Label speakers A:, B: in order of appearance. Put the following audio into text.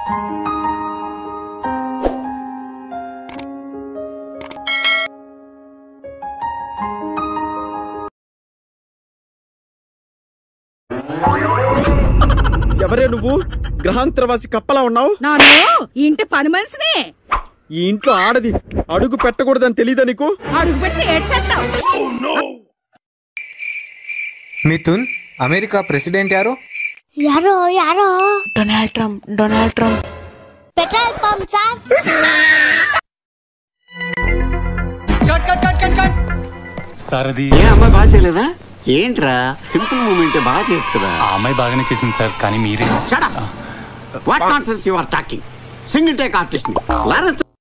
A: ఎవరే నువ్వు గ్రహాంతరవాసి కప్పలా ఉన్నావు
B: నాను ఇంటి పని మనిషిని
A: ఈ ఇంట్లో ఆడది అడుగు పెట్టకూడదని తెలీదా నీకు
B: అడుగు పెడితే ఏడ్చేస్తావు
C: మిథున్ అమెరికా ప్రెసిడెంట్ యారు
D: ಯಾರೋ ಯಾರೋ
E: Donald Trump Donald Trump
D: petrol pump sir
F: sir అది
G: ఏ అమ్మాయి బాగా చేయలేదా ఏంట్రా సింపుల్ మూమెంట్ బాగా చేయొచ్చు కదా
F: ఆ అమ్మాయి బాగానే చేసింది సార్ కానీ మీరే
G: what nonsense you are talking single take artist ని లారెన్స్